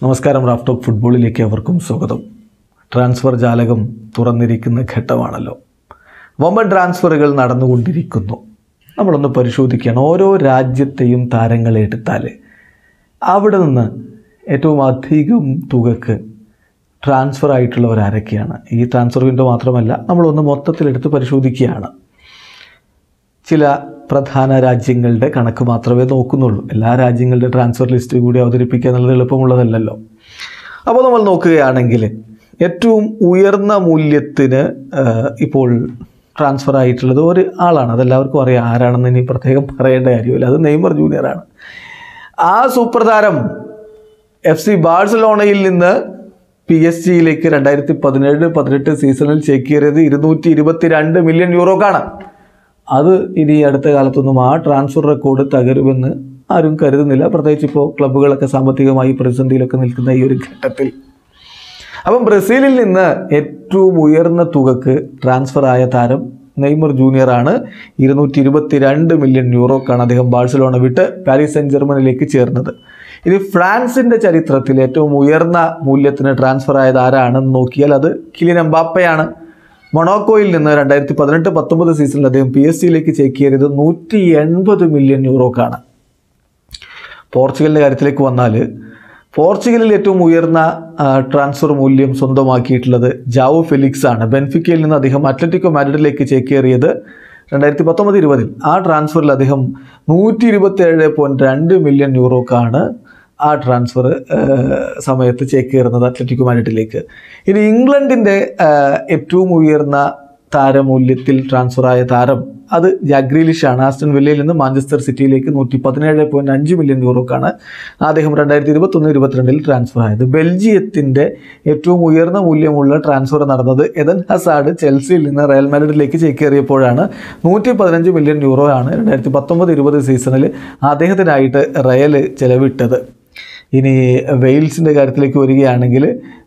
നമസ്കാരം Raf talk ഫുട്ബോളിലേക്ക് അവർക്കും സ്വാഗതം ട്രാൻസ്ഫർ ജാലകം തുറന്നിരിക്കുന്ന ഘട്ടമാണല്ലോ വമ്പൻ ട്രാൻസ്ഫറുകൾ നടന്നുകൊണ്ടിരിക്കുന്നു നമ്മളൊന്ന് പരിശോധിക്കുകയാണ് ഓരോ രാജ്യത്തെയും താരങ്ങളെ എടുത്താൽ അവിടെ നിന്ന് ഏറ്റവും അധികം തുകക്ക് ട്രാൻസ്ഫർ ആയിട്ടുള്ളവർ ആരൊക്കെയാണ് ഈ ട്രാൻസ്ഫർ വിൻഡോ മാത്രമല്ല നമ്മളൊന്ന് മൊത്തത്തിലെടുത്ത് പരിശോധിക്കുകയാണ് ചില പ്രധാന രാജ്യങ്ങളുടെ കണക്ക് മാത്രമേ നോക്കുന്നുള്ളൂ എല്ലാ രാജ്യങ്ങളുടെ ട്രാൻസ്ഫർ ലിസ്റ്റ് കൂടി അവതരിപ്പിക്കുക എന്നുള്ളത് എളുപ്പമുള്ളതല്ലല്ലോ അപ്പോൾ നമ്മൾ നോക്കുകയാണെങ്കിൽ ഏറ്റവും ഉയർന്ന മൂല്യത്തിന് ആ, ഇപ്പോൾ ട്രാൻസ്ഫർ ആയിട്ടുള്ളത് ഒരു ആളാണ് അതെല്ലാവർക്കും അറിയാം ആരാണെന്ന് ഇനി പ്രത്യേകം പറയേണ്ട കാര്യമില്ല അത് നെയ്മർ ജൂനിയറാണ് ആ സൂപ്പർ താരം എഫ് സി ബാഴ്സലോണയിൽ നിന്ന് പി എസ് ജിയിലേക്ക് രണ്ടായിരത്തി പതിനേഴ് പതിനെട്ട് സീസണിൽ ചേക്കേറിയത് ഇരുന്നൂറ്റി ഇരുപത്തി രണ്ട് മില്യൺ യൂറോക്കാണ് അത് ഇനി അടുത്ത കാലത്തൊന്നും ആ ട്രാൻസ്ഫർ റെക്കോർഡ് തകരുമെന്ന് ആരും കരുതുന്നില്ല പ്രത്യേകിച്ച് ഇപ്പോൾ ക്ലബ്ബുകളൊക്കെ സാമ്പത്തികമായി പ്രതിസന്ധിയിലൊക്കെ നിൽക്കുന്ന ഈ ഒരു ഘട്ടത്തിൽ അപ്പം ബ്രസീലിൽ നിന്ന് ഏറ്റവും ഉയർന്ന തുകക്ക് ട്രാൻസ്ഫർ ആയ താരം നെയ്മർ ജൂനിയറാണ് ഇരുന്നൂറ്റി ഇരുപത്തി രണ്ട് മില്യൺ യൂറോക്കാണ് അദ്ദേഹം ബാഴ്സലോണ വിട്ട് പാരീസ് സെൻറ്റ് ജർമ്മനിലേക്ക് ചേർന്നത് ഇനി ഫ്രാൻസിൻ്റെ ചരിത്രത്തിൽ ഏറ്റവും ഉയർന്ന മൂല്യത്തിന് ട്രാൻസ്ഫർ ആയത് ആരാണെന്ന് നോക്കിയാൽ അത് കിലിൻ എംബാപ്പയാണ് മൊണോക്കോയിൽ നിന്ന് രണ്ടായിരത്തി പതിനെട്ട് പത്തൊമ്പത് സീസണിൽ അദ്ദേഹം പി എസ് സിയിലേക്ക് ചേക്കേറിയത് നൂറ്റി എൺപത് മില്യൺ യൂറോക്കാണ് പോർച്ചുഗലിൻ്റെ കാര്യത്തിലേക്ക് വന്നാൽ പോർച്ചുഗലിൽ ഏറ്റവും ഉയർന്ന ആ, ട്രാൻസ്ഫർ മൂല്യം സ്വന്തമാക്കിയിട്ടുള്ളത് ജാവോ ഫെലിക്സ് ആണ് ബെൻഫിക്കയിൽ നിന്ന് അദ്ദേഹം അത്ലറ്റിക്കോ മാഡ്രിഡിലേക്ക് ചേക്കേറിയത് രണ്ടായിരത്തി പത്തൊമ്പത് ഇരുപതിൽ ആ ട്രാൻസ്ഫറിൽ അദ്ദേഹം നൂറ്റി ഇരുപത്തേഴ് പോയിൻറ്റ് രണ്ട് മില്യൺ യൂറോക്കാണ് ആ ട്രാൻസ്ഫർ സമയത്ത് ചേക്കേറുന്നത് അത്ലറ്റിക്കോ മാഡ്രിഡിലേക്ക് ഇനി ഇംഗ്ലണ്ടിൻ്റെ ആ, ഏറ്റവും ഉയർന്ന താരമൂല്യത്തിൽ ട്രാൻസ്ഫറായ താരം അത് ജാഗ്രീലിഷ് ആണ് ആസ്റ്റൺ വില്ലയിൽ നിന്ന് മാഞ്ചസ്റ്റർ സിറ്റിയിലേക്ക് നൂറ്റി പതിനേഴ് പോയിൻറ്റ് അഞ്ച് മില്യൺ യൂറോക്കാണ് അദ്ദേഹം രണ്ടായിരത്തി ഇരുപത്തൊന്ന് ഇരുപത്തിരണ്ടിൽ ട്രാൻസ്ഫർ ആയത് ബെൽജിയത്തിൻ്റെ ഏറ്റവും ഉയർന്ന മൂല്യമുള്ള ട്രാൻസ്ഫർ നടന്നത് എദൻ ഹസാഡ് ചെൽസിയിൽ നിന്ന് റയൽ മാഡ്രിഡിലേക്ക് ചേക്കേറിയപ്പോഴാണ് നൂറ്റി പതിനഞ്ച് മില്യൺ യൂറോ ആണ് രണ്ടായിരത്തി പത്തൊമ്പത് ഇരുപത് സീസണിൽ അദ്ദേഹത്തിനായിട്ട് റയൽ ചെലവിട്ടത് ഇനി വെയിൽസിൻ്റെ കാര്യത്തിലേക്ക് വരികയാണെങ്കിൽ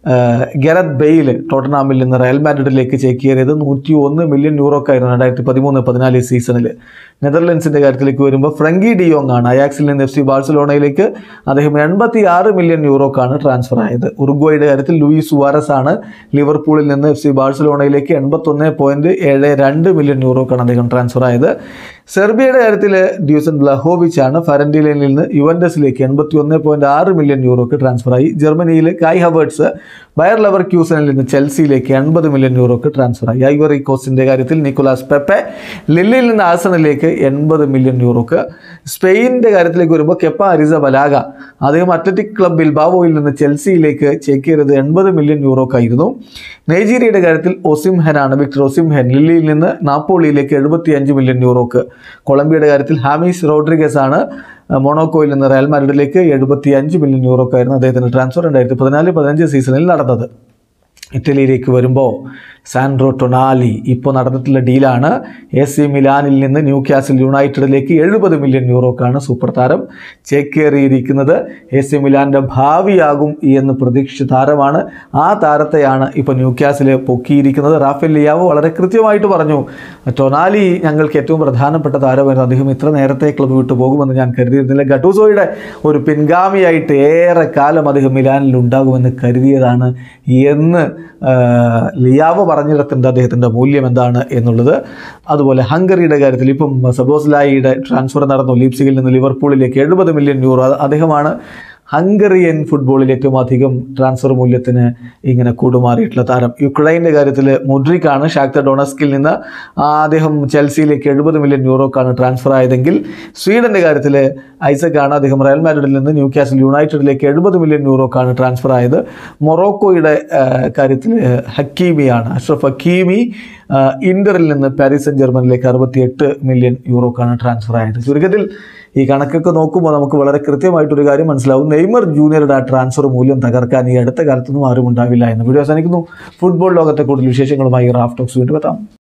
ഗെറത്ത് ബെയിൽ ടോട്ടനാമിൽ നിന്ന് റയൽ മാഡ്രിഡിലേക്ക് ചേക്കേറിയത് നൂറ്റി ഒന്ന് മില്യൺ യൂറോക്കായിരുന്നു രണ്ടായിരത്തി പതിമൂന്ന് പതിനാല് സീസണിൽ നെതർലൻഡ്സിൻ്റെ കാര്യത്തിലേക്ക് വരുമ്പോൾ ഫ്രങ്കി ഡിയോങ് ആണ് അയാക്സിൽ നിന്ന് എഫ് സി ബാഴ്സലോണയിലേക്ക് അദ്ദേഹം എൺപത്തി ആറ് മില്യൺ യൂറോക്കാണ് ട്രാൻസ്ഫർ ആയത് ഉറുഗ്വയുടെ കാര്യത്തിൽ ലൂയിസ് സുവാരസ് ആണ് ലിവർപൂളിൽ നിന്ന് എഫ് സി ബാഴ്സലോണയിലേക്ക് എൺപത്തൊന്ന് പോയിൻറ്റ് ഏഴ് രണ്ട് മില്യൺ യൂറോക്കാണ് അദ്ദേഹം ട്രാൻസ്ഫർ ആയത് സെർബിയയുടെ കാര്യത്തിൽ ഡ്യൂസൻ ബ്ലഹോവിച്ച് ആണ് ഫരൻഡിലയിൽ നിന്ന് യുവൻഡസിലേക്ക് എൺപത്തി ഒന്ന് പോയിൻറ്റ് ആറ് മില്യൺ യൂറോക്ക് ട്രാൻസ്ഫർ ആയി ജർമ്മനിയിൽ കായ് ഹവേർട്സ് ബയർ ലെവർ ക്യൂസനിൽ നിന്ന് ചെൽസിയിലേക്ക് എൺപത് മില്യൺ യൂറോക്ക് ട്രാൻസ്ഫർ ആയി ഐവറി കോസ്റ്റിൻ്റെ കാര്യത്തിൽ നിക്കോലാസ് പെപ്പെ ലില്ലിയിൽ നിന്ന് ആസണിലേക്ക് എൺപത് മില്യൺ യൂറോക്ക് സ്പെയിനിൻ്റെ കാര്യത്തിലേക്ക് വരുമ്പോൾ കെപ്പ അരിസ ബലാഗ അദ്ദേഹം അത്ലറ്റിക് ക്ലബ് ബിൽബാവോയിൽ നിന്ന് ചെൽസിയിലേക്ക് ചേക്കേറിയത് എൺപത് മില്യൺ യൂറോക്കായിരുന്നു നൈജീരിയയുടെ കാര്യത്തിൽ ഒസിംഹൻ ആണ് വിക്ടർ ഒസിംഹൻ ലില്ലിയിൽ നിന്ന് നാപ്പോളിയിലേക്ക് എഴുപത്തി അഞ്ച് മില്യൺ യൂറോക്ക് കൊളംബിയയുടെ കാര്യത്തിൽ ഹാമിസ് റോഡ്രിഗസ് ആണ് മൊണോക്കോയിൽ നിന്ന് റയൽ മാഡ്രിഡിലേക്ക് എഴുപത്തി അഞ്ച് മില്യൺ യൂറോക്കായിരുന്നു അദ്ദേഹത്തിൻ്റെ ട്രാൻസ്ഫർ രണ്ടായിരത്തി പതിനാല് പതിനഞ്ച് സീസണിൽ നടന്നത് ഇറ്റലിയിലേക്ക് വരുമ്പോൾ സാൻഡ്രോ ടൊണാലി ഇപ്പോൾ നടന്നിട്ടുള്ള ഡീലാണ് എ സി മിലാനിൽ നിന്ന് ന്യൂ ക്യാസിൽ യുണൈറ്റഡിലേക്ക് എഴുപത് മില്യൺ യൂറോക്കാണ് സൂപ്പർ താരം ചേക്കേറിയിരിക്കുന്നത് എ സി മിലാൻ്റെ ഭാവിയാകും എന്ന് പ്രതീക്ഷിച്ച താരമാണ് ആ താരത്തെയാണ് ഇപ്പോൾ ന്യൂ ക്യാസിൽ പൊക്കിയിരിക്കുന്നത് റാഫേൽ ലിയാവോ വളരെ കൃത്യമായിട്ട് പറഞ്ഞു ടൊണാലി ഞങ്ങൾക്ക് ഏറ്റവും പ്രധാനപ്പെട്ട താരമായിരുന്നു അദ്ദേഹം ഇത്ര നേരത്തെ ക്ലബ്ബ് വിട്ടു പോകുമെന്ന് ഞാൻ കരുതിയിരുന്നില്ല ഗട്ടൂസോയുടെ ഒരു പിൻഗാമിയായിട്ട് ഏറെ കാലം അദ്ദേഹം മിലാനിൽ ഉണ്ടാകുമെന്ന് കരുതിയതാണ് എന്ന് ആ, ലിയാവോ പറഞ്ഞിടത്തുണ്ട് അദ്ദേഹത്തിൻ്റെ മൂല്യം എന്താണ് എന്നുള്ളത് അതുപോലെ ഹംഗറിയുടെ കാര്യത്തിൽ ഇപ്പം സബോസ്ലായിയുടെ ട്രാൻസ്ഫർ നടന്നു ലീപ്സിയിൽ നിന്ന് ലിവർപൂളിലേക്ക് എഴുപത് മില്യൺ യൂറോ അദ്ദേഹമാണ് ഹംഗറിയൻ ഫുട്ബോളിൽ ഏറ്റവും അധികം ട്രാൻസ്ഫർ മൂല്യത്തിന് ഇങ്ങനെ കൂടുമാറിയിട്ടുള്ള താരം യുക്രൈൻ്റെ കാര്യത്തിൽ മുഡ്രിക്കാണ് ഷാക്ത ഡൊണസ്കിൽ നിന്ന് ആ, അദ്ദേഹം ചെൽസിയിലേക്ക് എഴുപത് മില്യൺ യൂറോക്കാണ് ട്രാൻസ്ഫർ ആയതെങ്കിൽ സ്വീഡൻ്റെ കാര്യത്തിൽ ഐസക്കാണ് അദ്ദേഹം റയൽ മാഡ്രിഡിൽ നിന്ന് ന്യൂ കാസിൽ യുണൈറ്റഡിലേക്ക് എഴുപത് മില്യൺ യൂറോക്കാണ് ട്രാൻസ്ഫർ ആയത് മൊറോക്കോയുടെ കാര്യത്തിൽ ഹക്കീമിയാണ് അഷ്റഫ് ഹക്കീമി ആ, ഇന്ററിൽ നിന്ന് പാരീസ് സെൻ ജർമ്മനിലേക്ക് അറുപത്തിയെട്ട് മില്യൺ യൂറോക്കാണ് ട്രാൻസ്ഫർ ആയത് ചുരുക്കത്തിൽ ഈ കണക്കൊക്കെ നോക്കുമ്പോൾ നമുക്ക് വളരെ കൃത്യമായിട്ടൊരു കാര്യം മനസ്സിലാവും നെയ്മർ ജൂനിയറുടെ ആ ട്രാൻസ്ഫർ മൂല്യം തകർക്കാൻ ഈ അടുത്ത കാലത്തൊന്നും ആരും ഉണ്ടാവില്ല എന്ന് വീഡിയോ അവസാനിക്കുന്നു ഫുട്ബോൾ ലോകത്തെ കൂടുതൽ വിശേഷങ്ങളുമായി റാഫ് ടോക്സ് വീണ്ടും എത്താം